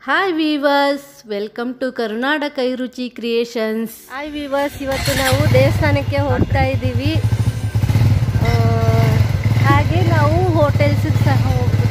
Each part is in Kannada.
hi viewers welcome to Karnataka Ruchi creations hi viewers ಇವತ್ತು ನಾವು ದೇವಸ್ಥಾನಕ್ಕೆ ಹೋಗ್ತಾ ಇದ್ದೀವಿ ಆ, ಹಾಗೆ ನಾವು ಹೋಟೆಲ್ಸಿಗೆ ಸಹ ಹೋಗ್ತೀವಿ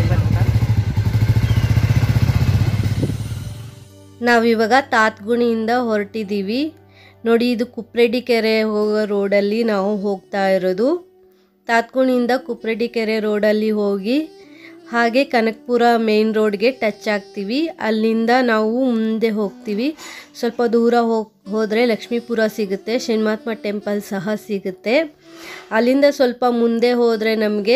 ನಾವಿವಾಗ ತಾತ್ಗುಣಿಯಿಂದ ಹೊರಟಿದ್ದೀವಿ ನೋಡಿ ಇದು ಕುಪ್ರೆಡ್ಡಿ ಕೆರೆ ಹೋಗೋ ರೋಡಲ್ಲಿ ನಾವು ಹೋಗ್ತಾ ಇರೋದು ತಾತ್ಗುಣಿಯಿಂದ ಕುಪ್ರೆಡ್ಡಿ ಕೆರೆ ರೋಡಲ್ಲಿ ಹೋಗಿ ಹಾಗೆ ಕನಕಪುರ ಮೇನ್ ರೋಡ್ಗೆ ಟಚ್ ಆಗ್ತೀವಿ ಅಲ್ಲಿಂದ ನಾವು ಮುಂದೆ ಹೋಗ್ತೀವಿ ಸ್ವಲ್ಪ ದೂರ ಹೋಗಿ ಹೋದರೆ ಲಕ್ಷ್ಮೀಪುರ ಸಿಗುತ್ತೆ ಶನಿಮಾತ್ಮ ಟೆಂಪಲ್ ಸಹ ಸಿಗುತ್ತೆ ಅಲ್ಲಿಂದ ಸ್ವಲ್ಪ ಮುಂದೆ ಹೋದರೆ ನಮಗೆ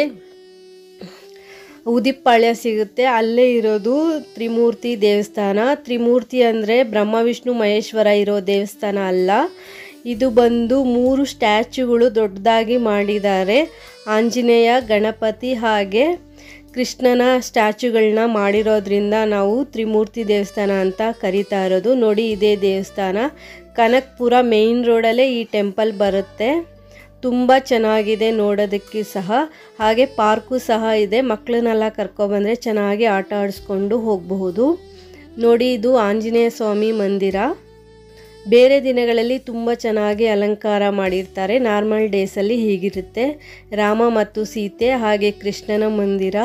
ಉದಿಪಾಳ್ಯ ಸಿಗುತ್ತೆ ಅಲ್ಲೇ ಇರೋದು ತ್ರಿಮೂರ್ತಿ ದೇವಸ್ಥಾನ ತ್ರಿಮೂರ್ತಿ ಅಂದರೆ ಬ್ರಹ್ಮ ವಿಷ್ಣು ಮಹೇಶ್ವರ ಇರೋ ದೇವಸ್ಥಾನ ಅಲ್ಲ ಇದು ಬಂದು ಮೂರು ಸ್ಟ್ಯಾಚ್ಯುಗಳು ದೊಡ್ಡದಾಗಿ ಮಾಡಿದ್ದಾರೆ ಆಂಜನೇಯ ಗಣಪತಿ ಹಾಗೆ ಕೃಷ್ಣನ ಸ್ಟ್ಯಾಚ್ಯುಗಳನ್ನ ಮಾಡಿರೋದ್ರಿಂದ ನಾವು ತ್ರಿಮೂರ್ತಿ ದೇವಸ್ಥಾನ ಅಂತ ಕರಿತಾ ಇರೋದು ನೋಡಿ ಇದೇ ದೇವಸ್ಥಾನ ಕನಕ್ಪುರ ಮೇಯ್ನ್ ರೋಡಲ್ಲೇ ಈ ಟೆಂಪಲ್ ಬರುತ್ತೆ ತುಂಬ ಚೆನ್ನಾಗಿದೆ ನೋಡೋದಕ್ಕೆ ಸಹ ಹಾಗೆ ಪಾರ್ಕು ಸಹ ಇದೆ ಮಕ್ಕಳನ್ನೆಲ್ಲ ಕರ್ಕೊಬಂದರೆ ಚೆನ್ನಾಗಿ ಆಟ ಆಡಿಸ್ಕೊಂಡು ಹೋಗಬಹುದು ನೋಡಿ ಇದು ಆಂಜನೇಯ ಸ್ವಾಮಿ ಮಂದಿರ ಬೇರೆ ದಿನಗಳಲ್ಲಿ ತುಂಬ ಚೆನ್ನಾಗಿ ಅಲಂಕಾರ ಮಾಡಿರ್ತಾರೆ ನಾರ್ಮಲ್ ಡೇಸಲ್ಲಿ ಹೀಗಿರುತ್ತೆ ರಾಮ ಮತ್ತು ಸೀತೆ ಹಾಗೆ ಕೃಷ್ಣನ ಮಂದಿರ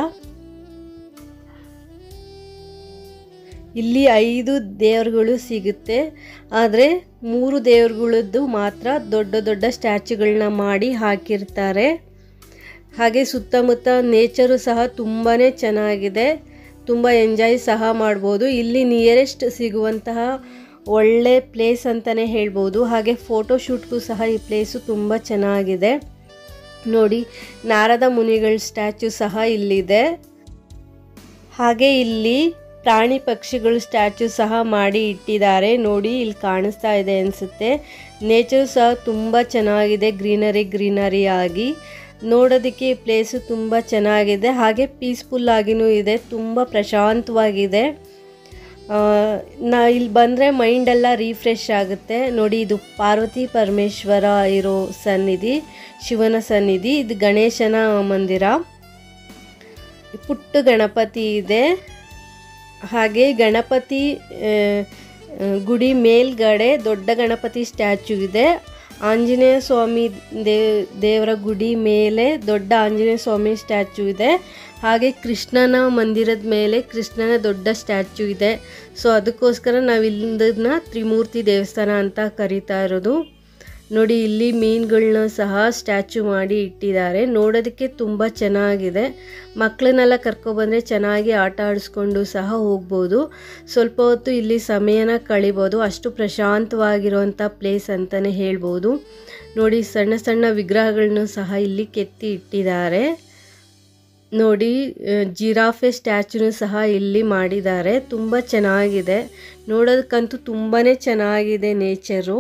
ಇಲ್ಲಿ ಐದು ದೇವರುಗಳು ಸಿಗುತ್ತೆ ಆದರೆ ಮೂರು ದೇವರುಗಳದ್ದು ಮಾತ್ರ ದೊಡ್ಡ ದೊಡ್ಡ ಸ್ಟ್ಯಾಚ್ಯುಗಳನ್ನ ಮಾಡಿ ಹಾಕಿರ್ತಾರೆ ಹಾಗೆ ಸುತ್ತಮುತ್ತ ನೇಚರು ಸಹ ತುಂಬಾ ಚೆನ್ನಾಗಿದೆ ತುಂಬ ಎಂಜಾಯ್ ಸಹ ಮಾಡ್ಬೋದು ಇಲ್ಲಿ ನಿಯರೆಸ್ಟ್ ಸಿಗುವಂತಹ ಒಳ್ಳೆ ಪ್ಲೇಸ್ ಅಂತಲೇ ಹೇಳ್ಬೋದು ಹಾಗೆ ಫೋಟೋ ಶೂಟ್ಗೂ ಸಹ ಈ ಪ್ಲೇಸು ತುಂಬ ಚೆನ್ನಾಗಿದೆ ನೋಡಿ ನಾರದ ಮುನಿಗಳ ಸ್ಟ್ಯಾಚ್ಯು ಸಹ ಇಲ್ಲಿದೆ ಹಾಗೆ ಇಲ್ಲಿ ಪ್ರಾಣಿ ಪಕ್ಷಿಗಳು ಸ್ಟ್ಯಾಚ್ಯು ಸಹ ಮಾಡಿ ಇಟ್ಟಿದ್ದಾರೆ ನೋಡಿ ಇಲ್ಲಿ ಕಾಣಿಸ್ತಾ ಇದೆ ಅನಿಸುತ್ತೆ ನೇಚರ್ ಸಹ ತುಂಬ ಚೆನ್ನಾಗಿದೆ ಗ್ರೀನರಿ ಗ್ರೀನರಿ ಆಗಿ ನೋಡೋದಕ್ಕೆ ಈ ಪ್ಲೇಸು ತುಂಬ ಚೆನ್ನಾಗಿದೆ ಹಾಗೆ ಪೀಸ್ಫುಲ್ ಆಗಿನೂ ಇದೆ ತುಂಬ ಪ್ರಶಾಂತವಾಗಿದೆ ಆ, ನಾ ಇಲ್ಲಿ ಬಂದರೆ ಮೈಂಡೆಲ್ಲ ರೀಫ್ರೆಶ್ ಆಗುತ್ತೆ ನೋಡಿ ಇದು ಪಾರ್ವತಿ ಪರಮೇಶ್ವರ ಇರೋ ಸನ್ನಿಧಿ ಶಿವನ ಸನ್ನಿಧಿ ಇದು ಗಣೇಶನ ಮಂದಿರ ಪುಟ್ಟ ಗಣಪತಿ ಇದೆ ಹಾಗೆ ಗಣಪತಿ ಆ, ಆ, ಗುಡಿ ಮೇಲ್ಗಡೆ ದೊಡ್ಡ ಗಣಪತಿ ಸ್ಟ್ಯಾಚು ಇದೆ ಆಂಜನೇಯ ಸ್ವಾಮಿ ದೇವ್ ದೇವರ ಗುಡಿ ಮೇಲೆ ದೊಡ್ಡ ಆಂಜನೇಯ ಸ್ವಾಮಿ ಸ್ಟ್ಯಾಚು ಇದೆ ಹಾಗೆ ಕೃಷ್ಣನ ಮಂದಿರದ ಮೇಲೆ ಕೃಷ್ಣನ ದೊಡ್ಡ ಸ್ಟ್ಯಾಚು ಇದೆ ಸೊ ಅದಕ್ಕೋಸ್ಕರ ನಾವು ಇಲ್ಲಿಂದನ್ನ ತ್ರಿಮೂರ್ತಿ ದೇವಸ್ಥಾನ ಅಂತ ಕರಿತಾ ಇರೋದು ನೋಡಿ ಇಲ್ಲಿ ಮೀನುಗಳನ್ನ ಸಹ ಸ್ಟ್ಯಾಚು ಮಾಡಿ ಇಟ್ಟಿದ್ದಾರೆ ನೋಡೋದಕ್ಕೆ ತುಂಬ ಚೆನ್ನಾಗಿದೆ ಮಕ್ಕಳನ್ನೆಲ್ಲ ಕರ್ಕೊಬಂದರೆ ಚೆನ್ನಾಗಿ ಆಟ ಆಡಿಸ್ಕೊಂಡು ಸಹ ಹೋಗ್ಬೋದು ಸ್ವಲ್ಪ ಹೊತ್ತು ಇಲ್ಲಿ ಸಮಯನ ಕಳಿಬೋದು ಅಷ್ಟು ಪ್ರಶಾಂತವಾಗಿರುವಂಥ ಪ್ಲೇಸ್ ಅಂತಲೇ ಹೇಳ್ಬೋದು ನೋಡಿ ಸಣ್ಣ ಸಣ್ಣ ವಿಗ್ರಹಗಳನ್ನು ಸಹ ಇಲ್ಲಿ ಕೆತ್ತಿ ಇಟ್ಟಿದ್ದಾರೆ ನೋಡಿ ಆ, ಜಿರಾಫೆ ಸ್ಟ್ಯಾಚುನು ಸಹ ಇಲ್ಲಿ ಮಾಡಿದ್ದಾರೆ ತುಂಬ ಚೆನ್ನಾಗಿದೆ ನೋಡೋದಕ್ಕಂತೂ ತುಂಬಾ ಚೆನ್ನಾಗಿದೆ ನೇಚರು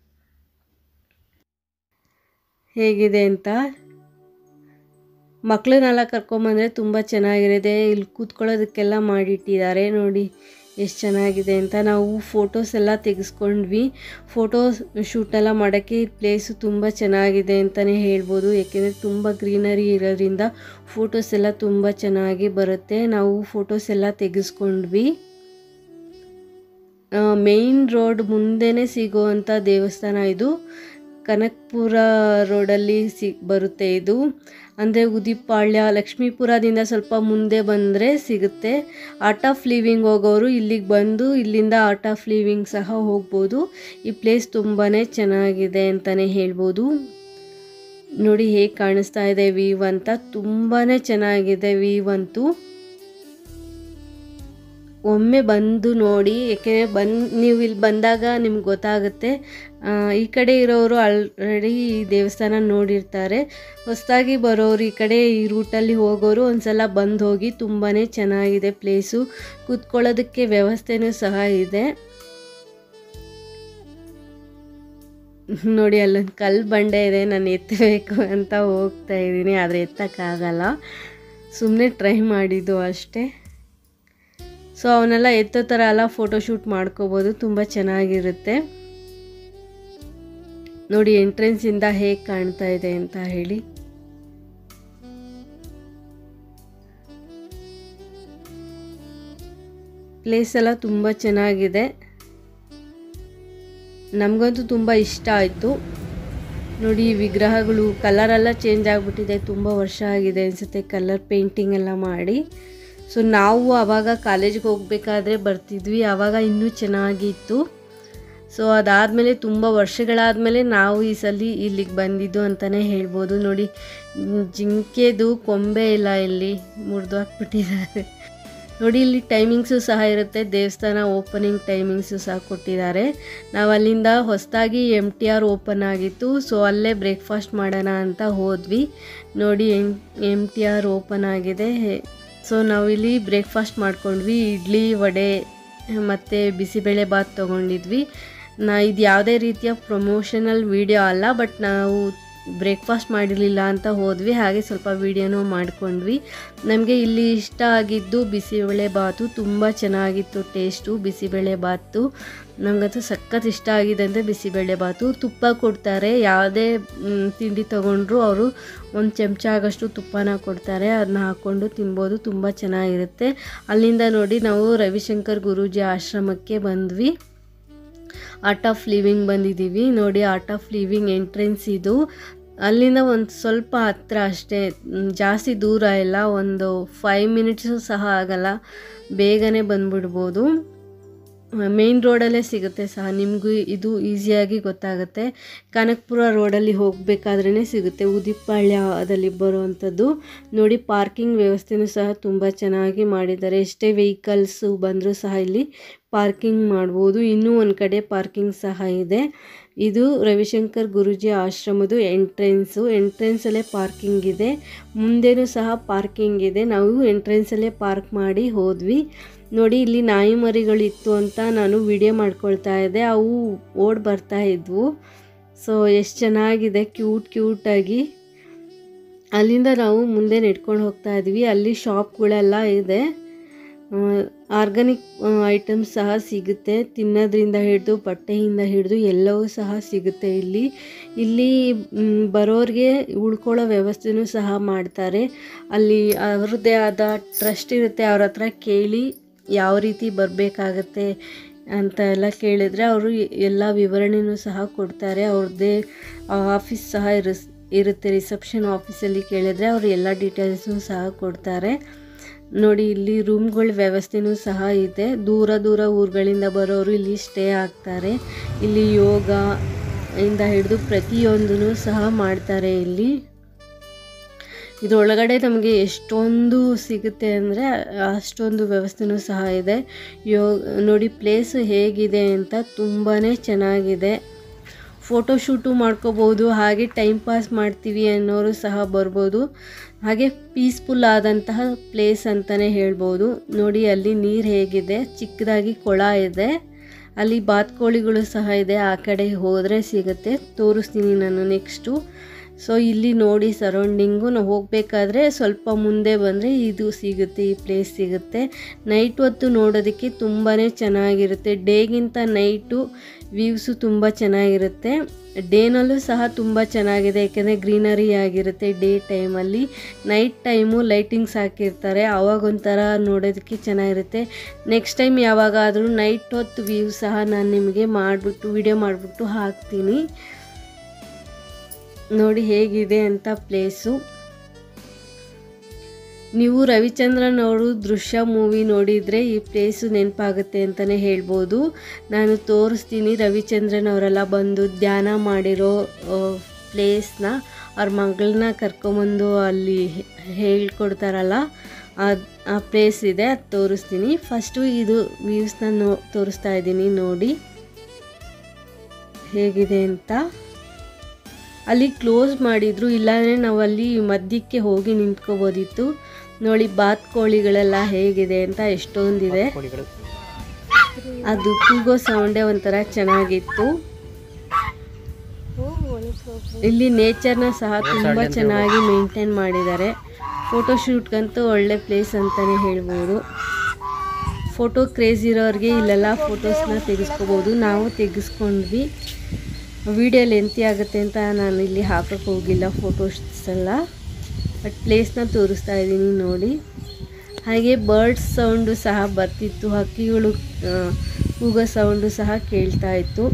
ಹೇಗಿದೆ ಅಂತ ಮಕ್ಕಳನ್ನೆಲ್ಲ ಕರ್ಕೊಂಬಂದರೆ ತುಂಬ ಚೆನ್ನಾಗಿರುತ್ತೆ ಇಲ್ಲಿ ಕೂತ್ಕೊಳ್ಳೋದಕ್ಕೆಲ್ಲ ಮಾಡಿಟ್ಟಿದ್ದಾರೆ ನೋಡಿ ಎಷ್ಟು ಚೆನ್ನಾಗಿದೆ ಅಂತ ನಾವು ಫೋಟೋಸ್ ಎಲ್ಲ ತೆಗೆಸ್ಕೊಂಡ್ವಿ ಫೋಟೋಸ್ ಶೂಟೆಲ್ಲ ಮಾಡೋಕ್ಕೆ ಈ ಪ್ಲೇಸು ತುಂಬ ಚೆನ್ನಾಗಿದೆ ಅಂತಲೇ ಹೇಳ್ಬೋದು ಏಕೆಂದರೆ ತುಂಬ ಗ್ರೀನರಿ ಇರೋದ್ರಿಂದ ಫೋಟೋಸ್ ಎಲ್ಲ ತುಂಬ ಚೆನ್ನಾಗಿ ಬರುತ್ತೆ ನಾವು ಫೋಟೋಸ್ ಎಲ್ಲ ತೆಗೆಸ್ಕೊಂಡ್ವಿ ಮೇಯ್ನ್ ರೋಡ್ ಮುಂದೆನೇ ಸಿಗುವಂಥ ದೇವಸ್ಥಾನ ಇದು ಕನಕ್ಪುರ ರೋಡಲ್ಲಿ ಸಿ ಬರುತ್ತೆ ಇದು ಅಂದರೆ ಉದಿಪಾಳ್ಯ ಲಕ್ಷ್ಮೀಪುರದಿಂದ ಸ್ವಲ್ಪ ಮುಂದೆ ಬಂದರೆ ಸಿಗುತ್ತೆ ಆರ್ಟ್ ಆಫ್ ಲಿವಿಂಗ್ ಹೋಗೋರು ಇಲ್ಲಿಗೆ ಬಂದು ಇಲ್ಲಿಂದ ಆರ್ಟ್ ಆಫ್ ಲಿವಿಂಗ್ ಸಹ ಹೋಗ್ಬೋದು ಈ ಪ್ಲೇಸ್ ತುಂಬಾ ಚೆನ್ನಾಗಿದೆ ಅಂತಲೇ ಹೇಳ್ಬೋದು ನೋಡಿ ಹೇಗೆ ಕಾಣಿಸ್ತಾ ಇದೆ ವೀವ್ ಅಂತ ತುಂಬಾ ಚೆನ್ನಾಗಿದೆ ವೀವ್ ಅಂತೂ ಒಮ್ಮೆ ಬಂದು ನೋಡಿ ಏಕೆಂದರೆ ಬಂದು ನೀವು ಇಲ್ಲಿ ಬಂದಾಗ ನಿಮ್ಗೆ ಗೊತ್ತಾಗುತ್ತೆ ಆ, ಈ ಕಡೆ ಇರೋರು ಆಲ್ರೆಡಿ ಈ ದೇವಸ್ಥಾನ ನೋಡಿರ್ತಾರೆ ಹೊಸದಾಗಿ ಬರೋರು ಈ ಕಡೆ ಈ ರೂಟಲ್ಲಿ ಹೋಗೋರು ಒಂದ್ಸಲ ಬಂದು ಹೋಗಿ ತುಂಬಾ ಚೆನ್ನಾಗಿದೆ ಪ್ಲೇಸು ಕೂತ್ಕೊಳ್ಳೋದಕ್ಕೆ ವ್ಯವಸ್ಥೆನೂ ಸಹ ಇದೆ ನೋಡಿ ಅಲ್ಲೊಂದು ಕಲ್ಲು ಬಂಡೆ ಇದೆ ನಾನು ಎತ್ತಬೇಕು ಅಂತ ಹೋಗ್ತಾ ಇದ್ದೀನಿ ಆದರೆ ಎತ್ತಕ್ಕಾಗಲ್ಲ ಸುಮ್ಮನೆ ಟ್ರೈ ಮಾಡಿದ್ದು ಅಷ್ಟೇ ಸೊ ಅವನ್ನೆಲ್ಲ ಎತ್ತೋ ಥರ ಎಲ್ಲ ಫೋಟೋಶೂಟ್ ಮಾಡ್ಕೋಬೋದು ತುಂಬ ಚೆನ್ನಾಗಿರುತ್ತೆ ನೋಡಿ ಎಂಟ್ರೆನ್ಸಿಂದ ಹೇಗೆ ಕಾಣ್ತಾ ಇದೆ ಅಂತ ಹೇಳಿ ಪ್ಲೇಸ್ ಎಲ್ಲ ತುಂಬ ಚೆನ್ನಾಗಿದೆ ನಮಗಂತೂ ತುಂಬ ಇಷ್ಟ ಆಯಿತು ನೋಡಿ ಈ ವಿಗ್ರಹಗಳು ಕಲರೆಲ್ಲ ಚೇಂಜ್ ಆಗಿಬಿಟ್ಟಿದೆ ತುಂಬ ವರ್ಷ ಆಗಿದೆ ಅನಿಸುತ್ತೆ ಕಲರ್ ಪೇಂಟಿಂಗ್ ಎಲ್ಲ ಮಾಡಿ ಸೊ ನಾವು ಆವಾಗ ಕಾಲೇಜ್ಗೆ ಹೋಗಬೇಕಾದ್ರೆ ಬರ್ತಿದ್ವಿ ಆವಾಗ ಇನ್ನೂ ಚೆನ್ನಾಗಿತ್ತು ಸೊ ಅದಾದಮೇಲೆ ತುಂಬ ವರ್ಷಗಳಾದಮೇಲೆ ನಾವು ಈ ಸಲ ಇಲ್ಲಿಗೆ ಬಂದಿದ್ದು ಅಂತಲೇ ಹೇಳ್ಬೋದು ನೋಡಿ ಮ್, ಜಿಂಕೆದು ಕೊಂಬೆ ಇಲ್ಲ ಇಲ್ಲಿ ಮುರಿದು ಹಾಕ್ಬಿಟ್ಟಿದ್ದಾರೆ ನೋಡಿ ಇಲ್ಲಿ ಟೈಮಿಂಗ್ಸು ಸಹ ಇರುತ್ತೆ ದೇವಸ್ಥಾನ ಓಪನಿಂಗ್ ಟೈಮಿಂಗ್ಸು ಸಹ ಕೊಟ್ಟಿದ್ದಾರೆ ನಾವು ಅಲ್ಲಿಂದ ಹೊಸದಾಗಿ ಎಮ್ ಟಿ ಆರ್ ಓಪನ್ ಆಗಿತ್ತು ಸೊ ಅಲ್ಲೇ ಬ್ರೇಕ್ಫಾಸ್ಟ್ ಮಾಡೋಣ ಅಂತ ಹೋದ್ವಿ ನೋಡಿ M M T R open ಆಗಿದೆ ಸೊ ನಾವಿಲ್ಲಿ ಬ್ರೇಕ್ಫಾಸ್ಟ್ ಮಾಡ್ಕೊಂಡ್ವಿ ಇಡ್ಲಿ ವಡೆ ಮತ್ತು ಬಿಸಿಬೇಳೆ ಬಾತ್ ತೊಗೊಂಡಿದ್ವಿ ನಾ ಇದು ಯಾವುದೇ ರೀತಿಯ ಪ್ರಮೋಷನಲ್ ವಿಡಿಯೋ ಅಲ್ಲ ಬಟ್ ನಾವು ಬ್ರೇಕ್ಫಾಸ್ಟ್ ಮಾಡಿರಲಿಲ್ಲ ಅಂತ ಹೋದ್ವಿ ಹಾಗೆ ಸ್ವಲ್ಪ ವೀಡಿಯೋನೂ ಮಾಡ್ಕೊಂಡ್ವಿ ನಮಗೆ ಇಲ್ಲಿ ಇಷ್ಟ ಆಗಿದ್ದು ಬಿಸಿಬೇಳೆ ಬಾತು ತುಂಬ ಚೆನ್ನಾಗಿತ್ತು ಟೇಸ್ಟು ಬಿಸಿಬೇಳೆ ಬಾತು ನಮಗಂತೂ ಸಖತ್ ಇಷ್ಟ ಆಗಿದೆ ಅಂದರೆ ಬಿಸಿಬೇಳೆ ಬಾತು ತುಪ್ಪ ಕೊಡ್ತಾರೆ ಯಾವುದೇ ಮ್, ತಿಂಡಿ ತೊಗೊಂಡ್ರು ಅವರು ಒಂದು ಚಮಚ ಆಗಷ್ಟು ತುಪ್ಪನ ಕೊಡ್ತಾರೆ ಅದನ್ನ ಹಾಕ್ಕೊಂಡು ತಿನ್ಬೋದು ತುಂಬ ಚೆನ್ನಾಗಿರುತ್ತೆ ಅಲ್ಲಿಂದ ನೋಡಿ ನಾವು ರವಿಶಂಕರ್ ಗುರೂಜಿ ಆಶ್ರಮಕ್ಕೆ ಬಂದ್ವಿ ಆರ್ಟ್ ಆಫ್ ಲಿವಿಂಗ್ ಬಂದಿದ್ದೀವಿ ನೋಡಿ ಆರ್ಟ್ ಆಫ್ ಲಿವಿಂಗ್ ಎಂಟ್ರೆನ್ಸ್ ಇದು ಅಲ್ಲಿಂದ ಒಂದು ಸ್ವಲ್ಪ ಹತ್ರ ಅಷ್ಟೇ ಮ್, ಜಾಸ್ತಿ ದೂರ ಇಲ್ಲ ಒಂದು ಫೈವ್ ಮಿನಿಟ್ಸು ಸಹ ಆಗಲ್ಲ ಬೇಗನೆ ಬಂದ್ಬಿಡ್ಬೋದು ಮೇನ್ ರೋಡಲ್ಲೇ ಸಿಗುತ್ತೆ ಸಹ ನಿಮಗೂ ಇದು ಈಸಿಯಾಗಿ ಗೊತ್ತಾಗುತ್ತೆ ಕನಕಪುರ ರೋಡಲ್ಲಿ ಹೋಗಬೇಕಾದ್ರೇ ಸಿಗುತ್ತೆ ಉದಿಪಾಳ್ಯದಲ್ಲಿ ಬರುವಂಥದ್ದು ನೋಡಿ ಪಾರ್ಕಿಂಗ್ ವ್ಯವಸ್ಥೆನೂ ಸಹ ತುಂಬ ಚೆನ್ನಾಗಿ ಮಾಡಿದ್ದಾರೆ ಎಷ್ಟೇ ವೆಹಿಕಲ್ಸು ಬಂದರೂ ಸಹ ಇಲ್ಲಿ ಪಾರ್ಕಿಂಗ್ ಮಾಡ್ಬೋದು ಇನ್ನೂ ಒಂದು ಕಡೆ ಪಾರ್ಕಿಂಗ್ ಸಹ ಇದೆ ಇದು ರವಿಶಂಕರ್ ಗುರೂಜಿ ಆಶ್ರಮದ ಎಂಟ್ರೆನ್ಸು ಎಂಟ್ರೆನ್ಸಲ್ಲೇ ಪಾರ್ಕಿಂಗ್ ಇದೆ ಮುಂದೆನೂ ಸಹ ಪಾರ್ಕಿಂಗ್ ಇದೆ ನಾವು ಎಂಟ್ರೆನ್ಸಲ್ಲೇ ಪಾರ್ಕ್ ಮಾಡಿ ಹೋದ್ವಿ ನೋಡಿ ಇಲ್ಲಿ ನಾಯಿ ಮರಿಗಳಿತ್ತು ಅಂತ ನಾನು ವಿಡಿಯೋ ಮಾಡ್ಕೊಳ್ತಾ ಇದ್ದೆ ಅವು ಓಡ್ ಬರ್ತಾ ಇದ್ವು ಸೊ ಎಷ್ಟು ಚೆನ್ನಾಗಿದೆ ಕ್ಯೂಟ್ ಕ್ಯೂಟಾಗಿ ಅಲ್ಲಿಂದ ನಾವು ಮುಂದೆ ನೆಡ್ಕೊಂಡು ಹೋಗ್ತಾ ಇದ್ವಿ ಅಲ್ಲಿ ಶಾಪ್ಗಳೆಲ್ಲ ಇದೆ ಆರ್ಗಾನಿಕ್ ಐಟಮ್ಸ್ ಸಹ ಸಿಗುತ್ತೆ ತಿನ್ನೋದ್ರಿಂದ ಹಿಡಿದು ಬಟ್ಟೆಯಿಂದ ಹಿಡಿದು ಎಲ್ಲವೂ ಸಹ ಸಿಗುತ್ತೆ ಇಲ್ಲಿ ಇಲ್ಲಿ ಮ್, ಬರೋರಿಗೆ ಉಳ್ಕೊಳ್ಳೋ ವ್ಯವಸ್ಥೆನೂ ಸಹ ಮಾಡ್ತಾರೆ ಅಲ್ಲಿ ಅವ್ರದ್ದೇ ಆದ ಟ್ರಸ್ಟ್ ಇರುತ್ತೆ ಅವ್ರ ಹತ್ರ ಕೇಳಿ ಯಾವ ರೀತಿ ಬರಬೇಕಾಗತ್ತೆ ಅಂತ ಎಲ್ಲ ಕೇಳಿದರೆ ಅವರು ಎಲ್ಲ ವಿವರಣೆನೂ ಸಹ ಕೊಡ್ತಾರೆ ಅವ್ರದ್ದೇ ಆಫೀಸ್ ಸಹ ಇರಿಸ್ ಇರುತ್ತೆ ರಿಸೆಪ್ಷನ್ ಆಫೀಸಲ್ಲಿ ಕೇಳಿದ್ರೆ ಅವರು ಎಲ್ಲ ಡೀಟೇಲ್ಸು ಸಹ ಕೊಡ್ತಾರೆ ನೋಡಿ ಇಲ್ಲಿ ರೂಮ್ಗಳ ವ್ಯವಸ್ಥೆನೂ ಸಹ ಇದೆ ದೂರ ದೂರ ಊರುಗಳಿಂದ ಬರೋರು ಇಲ್ಲಿ ಸ್ಟೇ ಆಗ್ತಾರೆ ಇಲ್ಲಿ ಯೋಗ ಇಂದ ಹಿಡಿದು ಪ್ರತಿಯೊಂದೂ ಸಹ ಮಾಡ್ತಾರೆ ಇಲ್ಲಿ ಇದರೊಳಗಡೆ ನಮಗೆ ಎಷ್ಟೊಂದು ಸಿಗುತ್ತೆ ಅಂದರೆ ಅಷ್ಟೊಂದು ವ್ಯವಸ್ಥೆನೂ ಸಹ ಇದೆ ಯೋ ನೋಡಿ ಪ್ಲೇಸು ಹೇಗಿದೆ ಅಂತ ತುಂಬಾ ಚೆನ್ನಾಗಿದೆ ಫೋಟೋಶೂಟು ಮಾಡ್ಕೋಬೋದು ಹಾಗೆ ಟೈಮ್ ಪಾಸ್ ಮಾಡ್ತೀವಿ ಅನ್ನೋರು ಸಹ ಬರ್ಬೋದು ಹಾಗೆ ಪೀಸ್ಫುಲ್ ಆದಂತಹ ಪ್ಲೇಸ್ ಅಂತಲೇ ಹೇಳ್ಬೋದು ನೋಡಿ ಅಲ್ಲಿ ನೀರು ಹೇಗಿದೆ ಚಿಕ್ಕದಾಗಿ ಕೊಳ ಇದೆ ಅಲ್ಲಿ ಬಾತ್ಕೋಳಿಗಳು ಸಹ ಇದೆ ಆ ಕಡೆ ಹೋದರೆ ಸಿಗುತ್ತೆ ತೋರಿಸ್ತೀನಿ ನಾನು ನೆಕ್ಸ್ಟು ಸೊ ಇಲ್ಲಿ ನೋಡಿ ಸರೌಂಡಿಂಗು ನಾವು ಹೋಗಬೇಕಾದ್ರೆ ಸ್ವಲ್ಪ ಮುಂದೆ ಬಂದರೆ ಇದು ಸಿಗುತ್ತೆ ಈ ಪ್ಲೇಸ್ ಸಿಗುತ್ತೆ ನೈಟ್ ಹೊತ್ತು ನೋಡೋದಕ್ಕೆ ತುಂಬಾ ಚೆನ್ನಾಗಿರುತ್ತೆ ಡೇಗಿಂತ ನೈಟು ವ್ಯೂಸು ತುಂಬ ಚೆನ್ನಾಗಿರುತ್ತೆ ಡೇನಲ್ಲೂ ಸಹ ತುಂಬ ಚೆನ್ನಾಗಿದೆ ಯಾಕೆಂದರೆ ಗ್ರೀನರಿ ಆಗಿರುತ್ತೆ ಡೇ ಟೈಮಲ್ಲಿ ನೈಟ್ ಟೈಮು ಲೈಟಿಂಗ್ಸ್ ಹಾಕಿರ್ತಾರೆ ಅವಾಗ ಒಂಥರ ನೋಡೋದಕ್ಕೆ ಚೆನ್ನಾಗಿರುತ್ತೆ ನೆಕ್ಸ್ಟ್ ಟೈಮ್ ಯಾವಾಗಾದರೂ ನೈಟ್ ಹೊತ್ತು ವ್ಯೂ ಸಹ ನಾನು ನಿಮಗೆ ಮಾಡಿಬಿಟ್ಟು ವಿಡಿಯೋ ಮಾಡಿಬಿಟ್ಟು ಹಾಕ್ತೀನಿ ನೋಡಿ ಹೇಗಿದೆ ಅಂತ ಪ್ಲೇಸು ನೀವು ರವಿಚಂದ್ರನ್ ಅವರು ದೃಶ್ಯ ಮೂವಿ ನೋಡಿದರೆ ಈ ಪ್ಲೇಸು ನೆನಪಾಗುತ್ತೆ ಅಂತಲೇ ಹೇಳ್ಬೋದು ನಾನು ತೋರಿಸ್ತೀನಿ ರವಿಚಂದ್ರನ್ ಅವರೆಲ್ಲ ಬಂದು ಧ್ಯಾನ ಮಾಡಿರೋ ಪ್ಲೇಸ್ನ ಅವ್ರ ಮಗಳನ್ನ ಕರ್ಕೊಂಬಂದು ಅಲ್ಲಿ ಹೇಳ್ಕೊಡ್ತಾರಲ್ಲ ಅದು ಆ ಪ್ಲೇಸ್ ಇದೆ ಅದು ತೋರಿಸ್ತೀನಿ ಫಸ್ಟು ಇದು ವ್ಯೂಸ್ನ ನೋ ತೋರಿಸ್ತಾ ಇದ್ದೀನಿ ನೋಡಿ ಹೇಗಿದೆ ಅಂತ ಅಲ್ಲಿ ಕ್ಲೋಸ್ ಮಾಡಿದ್ರು ಇಲ್ಲಾಂದರೆ ನಾವು ಅಲ್ಲಿ ಮಧ್ಯಕ್ಕೆ ಹೋಗಿ ನಿಂತ್ಕೋಬೋದಿತ್ತು ನೋಡಿ ಬಾತ್ಕೋಳಿಗಳೆಲ್ಲ ಹೇಗಿದೆ ಅಂತ ಎಷ್ಟೊಂದಿದೆ ಅದು ಕೂಗೋ ಸೌಂಡೇ ಒಂಥರ ಚೆನ್ನಾಗಿತ್ತು ಇಲ್ಲಿ ನೇಚರ್ನ ಸಹ ತುಂಬ ಚೆನ್ನಾಗಿ ಮೇಂಟೈನ್ ಮಾಡಿದ್ದಾರೆ ಫೋಟೋಶೂಟ್ಗಂತೂ ಒಳ್ಳೆ ಪ್ಲೇಸ್ ಅಂತಲೇ ಹೇಳ್ಬೋದು ಫೋಟೋ ಕ್ರೇಜ್ ಇರೋರಿಗೆ ಇಲ್ಲೆಲ್ಲ ಫೋಟೋಸ್ನ ತೆಗೆಸ್ಕೋಬೋದು ನಾವು ತೆಗೆಸ್ಕೊಂಡ್ವಿ ವಿಡಿಯೋ ಲೆಂತಿ ಆಗುತ್ತೆ ಅಂತ ನಾನು ಇಲ್ಲಿ ಹಾಕೋಕ್ಕೆ ಹೋಗಿಲ್ಲ ಫೋಟೋಸ್ ಎಲ್ಲ ಬಟ್ ಪ್ಲೇಸ್ನ ತೋರಿಸ್ತಾ ಇದ್ದೀನಿ ನೋಡಿ ಹಾಗೆ ಬರ್ಡ್ಸ್ ಸೌಂಡು ಸಹ ಬರ್ತಿತ್ತು ಹಕ್ಕಿಗಳು ಆ, ಕೂಗೋ ಸೌಂಡು ಸಹ ಕೇಳ್ತಾ ಇತ್ತು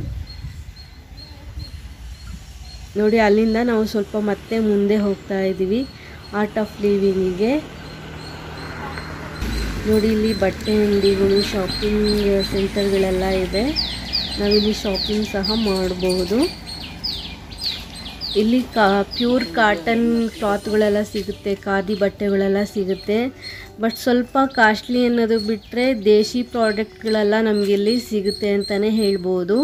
ನೋಡಿ ಅಲ್ಲಿಂದ ನಾವು ಸ್ವಲ್ಪ ಮತ್ತೆ ಮುಂದೆ ಹೋಗ್ತಾ ಇದ್ದೀವಿ ಆರ್ಟ್ ಆಫ್ ಲಿವಿಂಗಿಗೆ ನೋಡಿ ಇಲ್ಲಿ ಬಟ್ಟೆ ಅಂಗಡಿಗಳು ಶಾಪಿಂಗ್ ಸೆಂಟರ್ಗಳೆಲ್ಲ ಇದೆ ನಾವಿಲ್ಲಿ ಶಾಪಿಂಗ್ ಸಹ ಮಾಡಬಹುದು ಇಲ್ಲಿ ಕಾ ಪ್ಯೂರ್ ಕಾಟನ್ ಕ್ಲಾತ್ಗಳೆಲ್ಲ ಸಿಗುತ್ತೆ ಖಾದಿ ಬಟ್ಟೆಗಳೆಲ್ಲ ಸಿಗುತ್ತೆ ಬಟ್ ಸ್ವಲ್ಪ ಕಾಸ್ಟ್ಲಿ ಅನ್ನೋದು ಬಿಟ್ಟರೆ ದೇಶಿ ಪ್ರಾಡಕ್ಟ್ಗಳೆಲ್ಲ ನಮಗೆ ಇಲ್ಲಿ ಸಿಗುತ್ತೆ ಅಂತಲೇ ಹೇಳ್ಬೋದು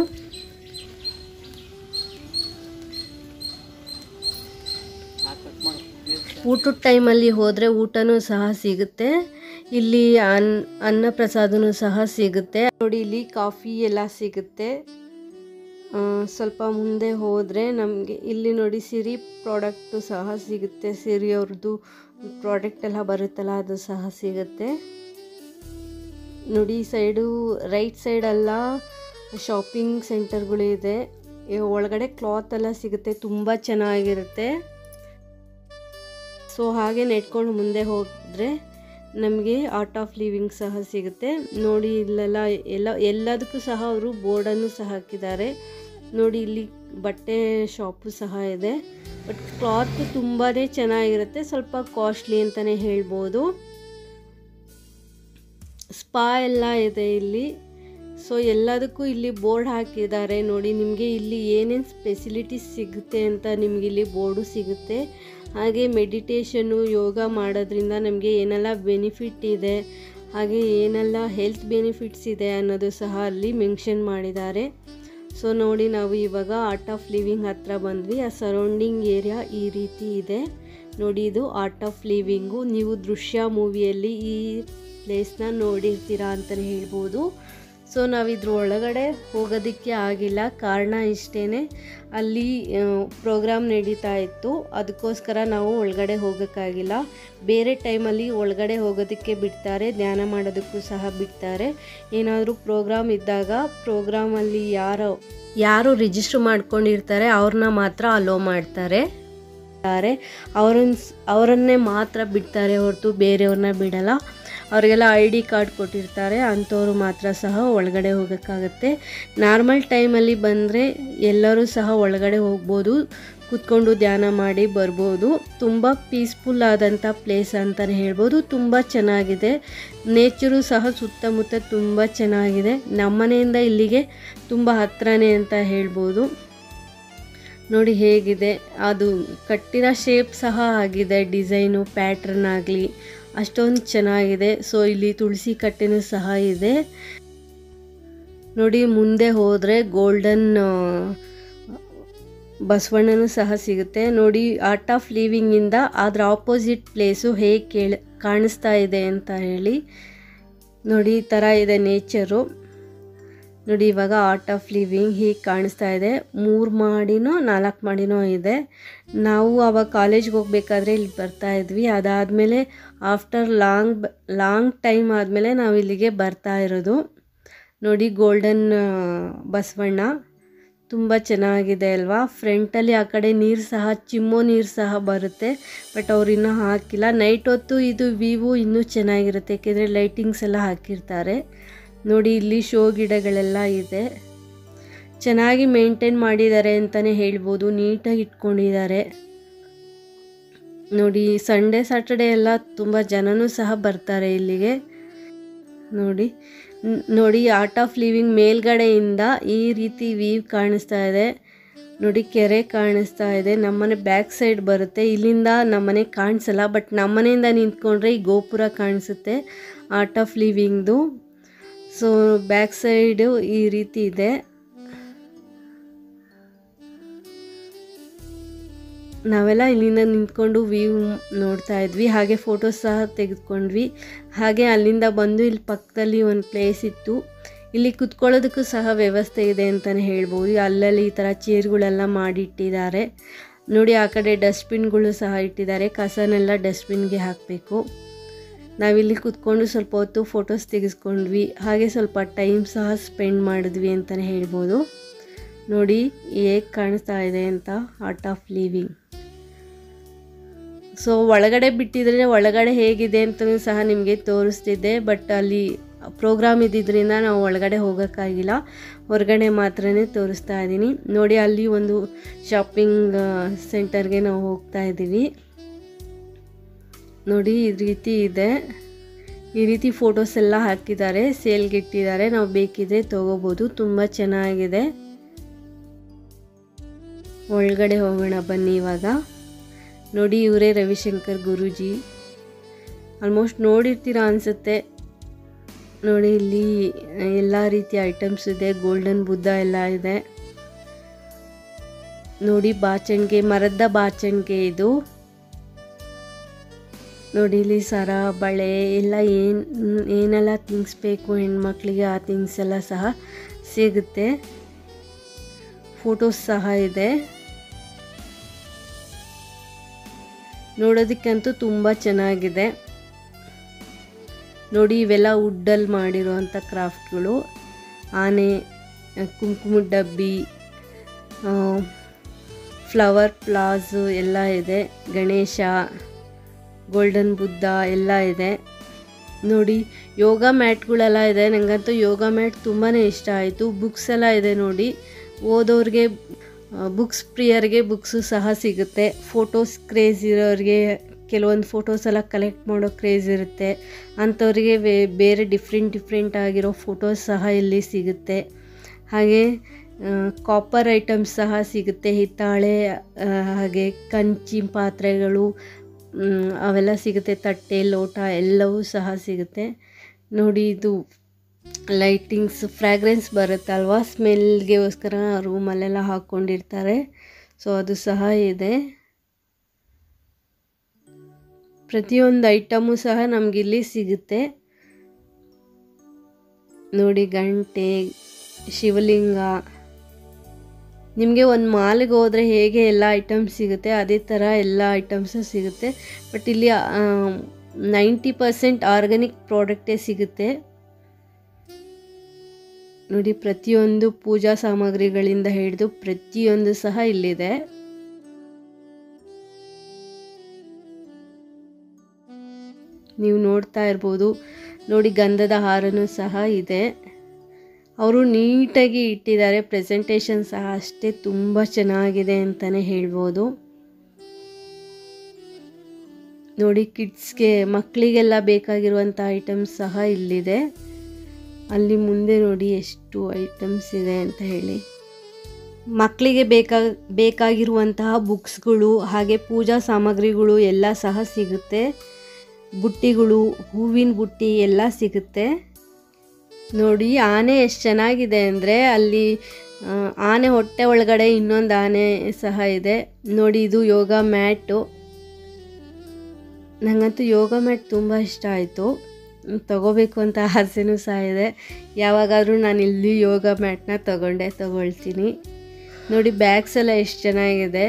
ಊಟದ ಟೈಮಲ್ಲಿ ಹೋದರೆ ಊಟನೂ ಸಹ ಸಿಗುತ್ತೆ ಇಲ್ಲಿ ಅನ್ ಅನ್ನ ಪ್ರಸಾದನೂ ಸಹ ಸಿಗುತ್ತೆ ನೋಡಿ ಇಲ್ಲಿ ಕಾಫಿ ಎಲ್ಲ ಸಿಗುತ್ತೆ ಆ, ಸ್ವಲ್ಪ ಮುಂದೆ ಹೋದರೆ ನಮಗೆ ಇಲ್ಲಿ ನೋಡಿ ಸಿರಿ ಪ್ರಾಡಕ್ಟು ಸಹ ಸಿಗುತ್ತೆ ಸಿರಿ ಅವ್ರದ್ದು ಪ್ರಾಡಕ್ಟ್ ಎಲ್ಲ ಬರುತ್ತಲ್ಲ ಅದು ಸಹ ಸಿಗುತ್ತೆ ನೋಡಿ ಈ ಸೈಡು ರೈಟ್ ಸೈಡೆಲ್ಲ ಶಾಪಿಂಗ್ ಸೆಂಟರ್ಗಳು ಇದೆ ಈ ಒಳಗಡೆ ಕ್ಲಾತ್ ಎಲ್ಲ ಸಿಗುತ್ತೆ ತುಂಬ ಚೆನ್ನಾಗಿರುತ್ತೆ ಸೊ ಹಾಗೆ ನೆಟ್ಕೊಂಡು ಮುಂದೆ ಹೋದರೆ ನಮಗೆ ಆರ್ಟ್ ಆಫ್ ಲಿವಿಂಗ್ ಸಹ ಸಿಗುತ್ತೆ ನೋಡಿ ಇಲ್ಲೆಲ್ಲ ಎಲ್ಲ ಎಲ್ಲದಕ್ಕೂ ಸಹ ಅವರು ಬೋರ್ಡನ್ನು ಸಹ ಹಾಕಿದ್ದಾರೆ ನೋಡಿ ಇಲ್ಲಿ ಬಟ್ಟೆ ಶಾಪು ಸಹ ಇದೆ ಬಟ್ ಕ್ಲಾತ್ ತುಂಬಾ ಚೆನ್ನಾಗಿರುತ್ತೆ ಸ್ವಲ್ಪ ಕಾಸ್ಟ್ಲಿ ಅಂತಲೇ ಹೇಳ್ಬೋದು ಸ್ಪಾ ಎಲ್ಲ ಇದೆ ಇಲ್ಲಿ ಸೊ ಎಲ್ಲದಕ್ಕೂ ಇಲ್ಲಿ ಬೋರ್ಡ್ ಹಾಕಿದ್ದಾರೆ ನೋಡಿ ನಿಮಗೆ ಇಲ್ಲಿ ಏನೇನು ಫೆಸಿಲಿಟೀಸ್ ಸಿಗುತ್ತೆ ಅಂತ ನಿಮಗೆ ಇಲ್ಲಿ ಬೋರ್ಡು ಸಿಗುತ್ತೆ ಹಾಗೆ ಮೆಡಿಟೇಷನ್ನು ಯೋಗ ಮಾಡೋದ್ರಿಂದ ನಮಗೆ ಏನೆಲ್ಲ ಬೆನಿಫಿಟ್ ಇದೆ ಹಾಗೆ ಏನೆಲ್ಲ ಹೆಲ್ತ್ ಬೆನಿಫಿಟ್ಸ್ ಇದೆ ಅನ್ನೋದು ಸಹ ಅಲ್ಲಿ ಮೆನ್ಷನ್ ಮಾಡಿದ್ದಾರೆ ಸೊ ನೋಡಿ ನಾವು ಇವಾಗ ಆರ್ಟ್ ಆಫ್ ಲಿವಿಂಗ್ ಹತ್ರ ಬಂದ್ವಿ ಆ ಸರೌಂಡಿಂಗ್ ಏರಿಯಾ ಈ ರೀತಿ ಇದೆ ನೋಡಿ ಇದು ಆರ್ಟ್ ಆಫ್ ಲಿವಿಂಗು ನೀವು ದೃಶ್ಯ ಮೂವಿಯಲ್ಲಿ ಈ ಪ್ಲೇಸ್ನ ನೋಡಿರ್ತೀರಾ ಅಂತಲೇ ಹೇಳ್ಬೋದು ಸೊ ನಾವು ಇದ್ರ ಒಳಗಡೆ ಹೋಗೋದಕ್ಕೆ ಆಗಿಲ್ಲ ಕಾರಣ ಇಷ್ಟೇ ಅಲ್ಲಿ ಪ್ರೋಗ್ರಾಮ್ ನಡೀತಾ ಇತ್ತು ಅದಕ್ಕೋಸ್ಕರ ನಾವು ಒಳಗಡೆ ಹೋಗೋಕ್ಕಾಗಿಲ್ಲ ಬೇರೆ ಟೈಮಲ್ಲಿ ಒಳಗಡೆ ಹೋಗೋದಕ್ಕೆ ಬಿಡ್ತಾರೆ ಧ್ಯಾನ ಮಾಡೋದಕ್ಕೂ ಸಹ ಬಿಡ್ತಾರೆ ಏನಾದರೂ ಪ್ರೋಗ್ರಾಮ್ ಇದ್ದಾಗ ಪ್ರೋಗ್ರಾಮಲ್ಲಿ ಯಾರು ಯಾರು ರಿಜಿಸ್ಟರ್ ಮಾಡ್ಕೊಂಡಿರ್ತಾರೆ ಅವ್ರನ್ನ ಮಾತ್ರ ಅಲೋ ಮಾಡ್ತಾರೆ ಅವ್ರನ್ನ ಅವರನ್ನೇ ಮಾತ್ರ ಬಿಡ್ತಾರೆ ಹೊರತು ಬೇರೆಯವ್ರನ್ನ ಬಿಡಲ್ಲ ಅವರಿಗೆಲ್ಲ ಐ ಡಿ ಕಾರ್ಡ್ ಕೊಟ್ಟಿರ್ತಾರೆ ಅಂಥವ್ರು ಮಾತ್ರ ಸಹ ಒಳಗಡೆ ಹೋಗೋಕ್ಕಾಗತ್ತೆ ನಾರ್ಮಲ್ ಟೈಮಲ್ಲಿ ಬಂದರೆ ಎಲ್ಲರೂ ಸಹ ಒಳಗಡೆ ಹೋಗ್ಬೋದು ಕೂತ್ಕೊಂಡು ಧ್ಯಾನ ಮಾಡಿ ಬರ್ಬೋದು ತುಂಬ ಪೀಸ್ಫುಲ್ ಆದಂಥ ಪ್ಲೇಸ್ ಅಂತಲೇ ಹೇಳ್ಬೋದು ತುಂಬ ಚೆನ್ನಾಗಿದೆ ನೇಚರು ಸಹ ಸುತ್ತಮುತ್ತ ತುಂಬ ಚೆನ್ನಾಗಿದೆ ನಮ್ಮನೆಯಿಂದ ಇಲ್ಲಿಗೆ ತುಂಬ ಹತ್ರನೇ ಅಂತ ಹೇಳ್ಬೋದು ನೋಡಿ ಹೇಗಿದೆ ಅದು ಕಟ್ಟಿರೋ ಶೇಪ್ ಸಹ ಆಗಿದೆ ಡಿಸೈನು ಪ್ಯಾಟ್ರನ್ ಆಗಲಿ ಅಷ್ಟೊಂದು ಚೆನ್ನಾಗಿದೆ ಸೊ ಇಲ್ಲಿ ತುಳಸಿ ಕಟ್ಟೆನೂ ಸಹ ಇದೆ ನೋಡಿ ಮುಂದೆ ಹೋದರೆ ಗೋಲ್ಡನ್ ಬಸವಣ್ಣನೂ ಸಹ ಸಿಗುತ್ತೆ ನೋಡಿ ಆರ್ಟ್ ಆಫ್ ಲಿವಿಂಗಿಂದ ಅದರ ಆಪೋಸಿಟ್ ಪ್ಲೇಸು ಹೇಗೆ ಕೇಳ ಕಾಣಿಸ್ತಾ ಇದೆ ಅಂತ ಹೇಳಿ ನೋಡಿ ಈ ಥರ ಇದೆ ನೇಚರು ನೋಡಿ ಇವಾಗ ಆರ್ಟ್ ಆಫ್ ಲಿವಿಂಗ್ ಹೀಗೆ ಕಾಣಿಸ್ತಾ ಇದೆ ಮೂರು ಮಾಡಿನೋ ನಾಲ್ಕು ಮಾಡಿನೋ ಇದೆ ನಾವು ಅವಾಗ ಕಾಲೇಜ್ಗೆ ಹೋಗ್ಬೇಕಾದ್ರೆ ಇಲ್ಲಿ ಬರ್ತಾ ಇದ್ವಿ ಅದಾದಮೇಲೆ ಆಫ್ಟರ್ ಲಾಂಗ್ ಲಾಂಗ್ ಟೈಮ್ ಆದಮೇಲೆ ನಾವು ಇಲ್ಲಿಗೆ ಬರ್ತಾ ಇರೋದು ನೋಡಿ ಗೋಲ್ಡನ್ ಬಸವಣ್ಣ ತುಂಬ ಚೆನ್ನಾಗಿದೆ ಅಲ್ವಾ ಫ್ರಂಟಲ್ಲಿ ಆ ಕಡೆ ನೀರು ಸಹ ಚಿಮ್ಮೋ ನೀರು ಸಹ ಬರುತ್ತೆ ಬಟ್ ಅವ್ರು ಇನ್ನೂ ಹಾಕಿಲ್ಲ ನೈಟ್ ಹೊತ್ತು ಇದು ವ್ಯೂವು ಇನ್ನೂ ಚೆನ್ನಾಗಿರುತ್ತೆ ಏಕೆಂದರೆ ಲೈಟಿಂಗ್ಸ್ ಎಲ್ಲ ಹಾಕಿರ್ತಾರೆ ನೋಡಿ ಇಲ್ಲಿ ಶೋ ಗಿಡಗಳೆಲ್ಲ ಇದೆ ಚೆನ್ನಾಗಿ ಮೇಂಟೈನ್ ಮಾಡಿದ್ದಾರೆ ಅಂತಲೇ ಹೇಳ್ಬೋದು ನೀಟಾಗಿ ಇಟ್ಕೊಂಡಿದ್ದಾರೆ ನೋಡಿ ಸಂಡೇ ಸಾಟರ್ಡೆ ಎಲ್ಲ ತುಂಬ ಜನನೂ ಸಹ ಬರ್ತಾರೆ ಇಲ್ಲಿಗೆ ನೋಡಿ ನ್- ನೋಡಿ ಆರ್ಟ್ ಆಫ್ ಲಿವಿಂಗ್ ಮೇಲ್ಗಡೆಯಿಂದ ಈ ರೀತಿ ವೀವ್ ಕಾಣಿಸ್ತಾ ಇದೆ ನೋಡಿ ಕೆರೆ ಕಾಣಿಸ್ತಾ ಇದೆ ನಮ್ಮನೆ ಬ್ಯಾಕ್ ಸೈಡ್ ಬರುತ್ತೆ ಇಲ್ಲಿಂದ ನಮ್ಮನೆ ಕಾಣಿಸಲ್ಲ ಬಟ್ ನಮ್ಮನೆಯಿಂದ ನಿಂತ್ಕೊಂಡ್ರೆ ಈ ಗೋಪುರ ಕಾಣಿಸುತ್ತೆ ಆರ್ಟ್ ಆಫ್ ಲಿವಿಂಗ್ದು ಸೊ ಬ್ಯಾಕ್ ಸೈಡು ಈ ರೀತಿ ಇದೆ ನಾವೆಲ್ಲ ಇಲ್ಲಿಂದ ನಿಂತ್ಕೊಂಡು ವ್ಯೂ ನೋಡ್ತಾ ಇದ್ವಿ ಹಾಗೆ ಫೋಟೋಸ್ ಸಹ ತೆಗೆದುಕೊಂಡ್ವಿ ಹಾಗೆ ಅಲ್ಲಿಂದ ಬಂದು ಇಲ್ಲಿ ಪಕ್ಕದಲ್ಲಿ ಒಂದು ಪ್ಲೇಸ್ ಇತ್ತು ಇಲ್ಲಿ ಕುತ್ಕೊಳ್ಳೋದಕ್ಕೂ ಸಹ ವ್ಯವಸ್ಥೆ ಇದೆ ಅಂತಲೇ ಹೇಳ್ಬೋದು ಅಲ್ಲಲ್ಲಿ ಈ ಥರ ಚೇರ್ಗಳೆಲ್ಲ ಮಾಡಿಟ್ಟಿದ್ದಾರೆ ನೋಡಿ ಆ ಕಡೆ ಡಸ್ಟ್ಬಿನ್ಗಳು ಸಹ ಇಟ್ಟಿದ್ದಾರೆ ಕಸನೆಲ್ಲ ಡಸ್ಟ್ಬಿನ್ಗೆ ಹಾಕಬೇಕು ನಾವಿಲ್ಲಿ ಕುತ್ಕೊಂಡು ಸ್ವಲ್ಪ ಹೊತ್ತು ಫೋಟೋಸ್ ತೆಗೆಸ್ಕೊಂಡ್ವಿ ಹಾಗೆ ಸ್ವಲ್ಪ ಟೈಮ್ ಸಹ ಸ್ಪೆಂಡ್ ಮಾಡಿದ್ವಿ ಅಂತಲೇ ಹೇಳ್ಬೋದು ನೋಡಿ ಹೇಗೆ ಕಾಣಿಸ್ತಾ ಇದೆ ಅಂತ ಆರ್ಟ್ ಆಫ್ ಲಿವಿಂಗ್ ಸೊ ಒಳಗಡೆ ಬಿಟ್ಟಿದ್ರೆ ಒಳಗಡೆ ಹೇಗಿದೆ ಅಂತಲೂ ಸಹ ನಿಮಗೆ ತೋರಿಸ್ತಿದ್ದೆ ಬಟ್ ಅಲ್ಲಿ ಪ್ರೋಗ್ರಾಮ್ ಇದ್ದಿದ್ದರಿಂದ ನಾವು ಒಳಗಡೆ ಹೋಗೋಕ್ಕಾಗಿಲ್ಲ ಹೊರಗಡೆ ಮಾತ್ರನೇ ತೋರಿಸ್ತಾ ಇದ್ದೀನಿ ನೋಡಿ ಅಲ್ಲಿ ಒಂದು ಶಾಪಿಂಗ್ ಸೆಂಟರ್ಗೆ ನಾವು ಹೋಗ್ತಾ ಇದ್ದೀವಿ ನೋಡಿ ಈ ರೀತಿ ಇದೆ ಈ ರೀತಿ ಫೋಟೋಸ್ ಎಲ್ಲ ಹಾಕಿದ್ದಾರೆ ಸೇಲ್ಗೆ ಇಟ್ಟಿದ್ದಾರೆ ನಾವು ಬೇಕಿದ್ರೆ ತೊಗೋಬೋದು ತುಂಬ ಚೆನ್ನಾಗಿದೆ ಒಳಗಡೆ ಹೋಗೋಣ ಬನ್ನಿ ಇವಾಗ ನೋಡಿ ಇವರೇ ರವಿಶಂಕರ್ ಗುರೂಜಿ ಆಲ್ಮೋಸ್ಟ್ ನೋಡಿರ್ತೀರ ಅನಿಸುತ್ತೆ ನೋಡಿ ಇಲ್ಲಿ ಎಲ್ಲ ರೀತಿಯ ಐಟಮ್ಸ್ ಇದೆ ಗೋಲ್ಡನ್ ಬುದ್ಧ ಎಲ್ಲ ಇದೆ ನೋಡಿ ಬಾಚಣಿಗೆ ಮರದ ಬಾಚಣಿಗೆ ಇದು ನೋಡಿ ಇಲ್ಲಿ ಸರ ಬಳೆ ಎಲ್ಲ ಏನು ಏನೆಲ್ಲ ಥಿಂಗ್ಸ್ ಬೇಕು ಹೆಣ್ಮಕ್ಳಿಗೆ ಆ ಥಿಂಗ್ಸ್ ಎಲ್ಲ ಸಹ ಸಿಗುತ್ತೆ ಫೋಟೋಸ್ ಸಹ ಇದೆ ನೋಡೋದಕ್ಕಂತೂ ತುಂಬ ಚೆನ್ನಾಗಿದೆ ನೋಡಿ ಇವೆಲ್ಲ ವುಡ್ಡಲ್ಲಿ ಮಾಡಿರುವಂಥ ಕ್ರಾಫ್ಟ್ಗಳು ಆನೆ ಕುಂಕುಮದ ಡಬ್ಬಿ ಫ್ಲವರ್ ಪ್ಲಾಸು ಎಲ್ಲ ಇದೆ ಗಣೇಶ ಗೋಲ್ಡನ್ ಬುದ್ಧ ಎಲ್ಲ ಇದೆ ನೋಡಿ ಯೋಗ ಮ್ಯಾಟ್ಗಳೆಲ್ಲ ಇದೆ ನನಗಂತೂ ಯೋಗ ಮ್ಯಾಟ್ ತುಂಬಾ ಇಷ್ಟ ಆಯಿತು ಬುಕ್ಸ್ ಎಲ್ಲ ಇದೆ ನೋಡಿ ಓದೋರಿಗೆ ಬುಕ್ಸ್ ಪ್ರಿಯರಿಗೆ ಬುಕ್ಸು ಸಹ ಸಿಗುತ್ತೆ ಫೋಟೋಸ್ ಕ್ರೇಜ್ ಇರೋರಿಗೆ ಕೆಲವೊಂದು ಫೋಟೋಸ್ ಎಲ್ಲ ಕಲೆಕ್ಟ್ ಮಾಡೋ ಕ್ರೇಜ್ ಇರುತ್ತೆ ಅಂಥವ್ರಿಗೆ ಬೇರೆ ಡಿಫ್ರೆಂಟ್ ಡಿಫ್ರೆಂಟ್ ಆಗಿರೋ ಫೋಟೋಸ್ ಸಹ ಇಲ್ಲಿ ಸಿಗುತ್ತೆ ಹಾಗೆ ಕಾಪರ್ ಐಟಮ್ಸ್ ಸಹ ಸಿಗುತ್ತೆ ಹಿತ್ತಾಳೆ ಹಾಗೆ ಕಂಚಿ ಪಾತ್ರೆಗಳು ಅವೆಲ್ಲ ಸಿಗುತ್ತೆ ತಟ್ಟೆ ಲೋಟ ಎಲ್ಲವೂ ಸಹ ಸಿಗುತ್ತೆ ನೋಡಿ ಇದು ಲೈಟಿಂಗ್ಸ್ ಫ್ರ್ಯಾಗ್ರೆನ್ಸ್ ಬರುತ್ತಲ್ವ ಸ್ಮೆಲ್ಗೆಗೋಸ್ಕರ ರೂಮಲ್ಲೆಲ್ಲ ಹಾಕ್ಕೊಂಡಿರ್ತಾರೆ ಸೊ ಅದು ಸಹ ಇದೆ ಪ್ರತಿಯೊಂದು ಐಟಮು ಸಹ ನಮಗಿಲ್ಲಿ ಸಿಗುತ್ತೆ ನೋಡಿ ಗಂಟೆ ಶಿವಲಿಂಗ ನಿಮಗೆ ಒಂದು ಮಾಲ್ಗೆ ಹೋದರೆ ಹೇಗೆ ಎಲ್ಲ ಐಟಮ್ಸ್ ಸಿಗುತ್ತೆ ಅದೇ ಥರ ಎಲ್ಲ ಐಟಮ್ಸು ಸಿಗುತ್ತೆ ಬಟ್ ಇಲ್ಲಿ ನೈಂಟಿ ಪರ್ಸೆಂಟ್ ಆರ್ಗ್ಯಾನಿಕ್ ಪ್ರಾಡಕ್ಟೇ ಸಿಗುತ್ತೆ ನೋಡಿ ಪ್ರತಿಯೊಂದು ಪೂಜಾ ಸಾಮಗ್ರಿಗಳಿಂದ ಹಿಡಿದು ಪ್ರತಿಯೊಂದು ಸಹ ಇಲ್ಲಿದೆ ನೀವು ನೋಡ್ತಾ ಇರ್ಬೋದು ನೋಡಿ ಗಂಧದ ಹಾರನೂ ಸಹ ಇದೆ ಅವರು ನೀಟಾಗಿ ಇಟ್ಟಿದ್ದಾರೆ ಪ್ರೆಸೆಂಟೇಷನ್ ಸಹ ಅಷ್ಟೇ ತುಂಬ ಚೆನ್ನಾಗಿದೆ ಅಂತಲೇ ಹೇಳ್ಬೋದು ನೋಡಿ ಕಿಡ್ಸ್ಗೆ ಮಕ್ಕಳಿಗೆಲ್ಲ ಬೇಕಾಗಿರುವಂಥ ಐಟಮ್ಸ್ ಸಹ ಇಲ್ಲಿದೆ ಅಲ್ಲಿ ಮುಂದೆ ನೋಡಿ ಎಷ್ಟು ಐಟಮ್ಸ್ ಇದೆ ಅಂತ ಹೇಳಿ ಮಕ್ಕಳಿಗೆ ಬೇಕಾ ಬೇಕಾಗಿರುವಂತಹ ಬುಕ್ಸ್ಗಳು ಹಾಗೆ ಪೂಜಾ ಸಾಮಗ್ರಿಗಳು ಎಲ್ಲ ಸಹ ಸಿಗುತ್ತೆ ಬುಟ್ಟಿಗಳು ಹೂವಿನ ಬುಟ್ಟಿ ಎಲ್ಲ ಸಿಗುತ್ತೆ ನೋಡಿ ಆನೆ ಎಷ್ಟು ಚೆನ್ನಾಗಿದೆ ಅಂದರೆ ಅಲ್ಲಿ ಆನೆ ಹೊಟ್ಟೆ ಒಳಗಡೆ ಇನ್ನೊಂದು ಆನೆ ಸಹ ಇದೆ ನೋಡಿ ಇದು ಯೋಗ ಮ್ಯಾಟು ನನಗಂತೂ ಯೋಗ ಮ್ಯಾಟ್ ತುಂಬ ಇಷ್ಟ ಆಯಿತು ತಗೋಬೇಕು ಅಂತ ಆಸೆನೂ ಸಹ ಇದೆ ಯಾವಾಗಾದರೂ ನಾನು ಇಲ್ಲಿ ಯೋಗ ಮ್ಯಾಟ್ನ ತಗೊಂಡೆ ತಗೊಳ್ತೀನಿ ನೋಡಿ ಬ್ಯಾಗ್ಸ್ ಎಲ್ಲ ಎಷ್ಟು ಚೆನ್ನಾಗಿದೆ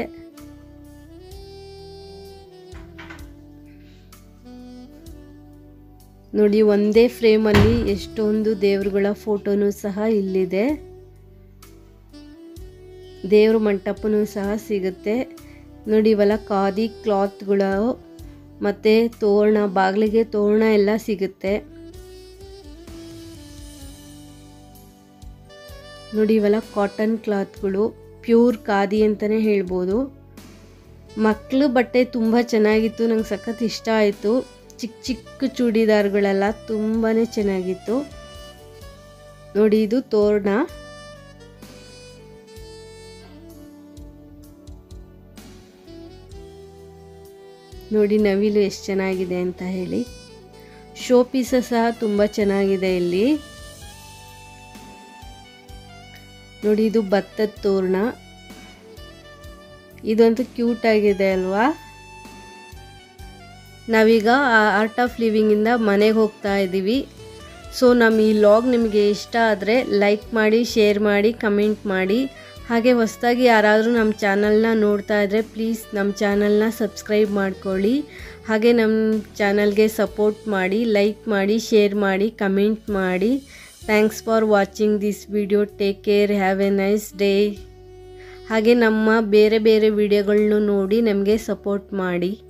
ನೋಡಿ ಒಂದೇ ಫ್ರೇಮಲ್ಲಿ ಎಷ್ಟೊಂದು ದೇವರುಗಳ ಫೋಟೋನು ಸಹ ಇಲ್ಲಿದೆ ದೇವ್ರ ಮಂಟಪನೂ ಸಹ ಸಿಗುತ್ತೆ ನೋಡಿ ಇವೆಲ್ಲ ಖಾದಿ ಕ್ಲಾತ್ಗಳು ಮತ್ತು ತೋರಣ ಬಾಗಿಲಿಗೆ ತೋರಣ ಎಲ್ಲ ಸಿಗುತ್ತೆ ನೋಡಿ ಇವೆಲ್ಲ ಕಾಟನ್ ಕ್ಲಾತ್ಗಳು ಪ್ಯೂರ್ ಖಾದಿ ಅಂತಲೇ ಹೇಳ್ಬೋದು ಮಕ್ಕಳು ಬಟ್ಟೆ ತುಂಬ ಚೆನ್ನಾಗಿತ್ತು ನಂಗೆ ಸಖತ್ ಇಷ್ಟ ಆಯಿತು ಚಿಕ್ಕ ಚಿಕ್ಕ ಚೂಡಿದಾರ್ಗಳೆಲ್ಲ ತುಂಬಾ ಚೆನ್ನಾಗಿತ್ತು ನೋಡಿ ಇದು ತೋರಣ ನೋಡಿ ನವಿಲು ಎಷ್ಟು ಚೆನ್ನಾಗಿದೆ ಅಂತ ಹೇಳಿ ಶೋ ಪೀಸ ಸಹ ತುಂಬ ಚೆನ್ನಾಗಿದೆ ಇಲ್ಲಿ ನೋಡಿ ಇದು ಭತ್ತದ ತೋರಣ ಇದಂತೂ ಕ್ಯೂಟ್ ಆಗಿದೆ ಅಲ್ವಾ ನಾವೀಗ ಆರ್ಟ್ ಆಫ್ ಲಿವಿಂಗಿಂದ ಮನೆಗೆ ಹೋಗ್ತಾ ಇದ್ದೀವಿ ಸೊ ನಮ್ಮ ಈ ಲಾಗ್ ನಿಮಗೆ ಇಷ್ಟ ಆದರೆ ಲೈಕ್ ಮಾಡಿ ಶೇರ್ ಮಾಡಿ ಕಮೆಂಟ್ ಮಾಡಿ ಹಾಗೆ ಹೊಸದಾಗಿ ಯಾರಾದರೂ ನಮ್ಮ ಚಾನಲ್ನ ನೋಡ್ತಾ ಇದ್ದರೆ ಪ್ಲೀಸ್ ನಮ್ಮ ಚಾನಲ್ನ ಸಬ್ಸ್ಕ್ರೈಬ್ ಮಾಡ್ಕೊಳ್ಳಿ ಹಾಗೆ ನಮ್ಮ ಚಾನಲ್ಗೆ ಸಪೋರ್ಟ್ ಮಾಡಿ ಲೈಕ್ ಮಾಡಿ ಶೇರ್ ಮಾಡಿ ಕಮೆಂಟ್ ಮಾಡಿ thanks for watching this video take care have a nice day ಹಾಗೆ ನಮ್ಮ ಬೇರೆ ಬೇರೆ ವಿಡಿಯೋಗಳನ್ನೂ ನೋಡಿ ನಮಗೆ ಸಪೋರ್ಟ್ ಮಾಡಿ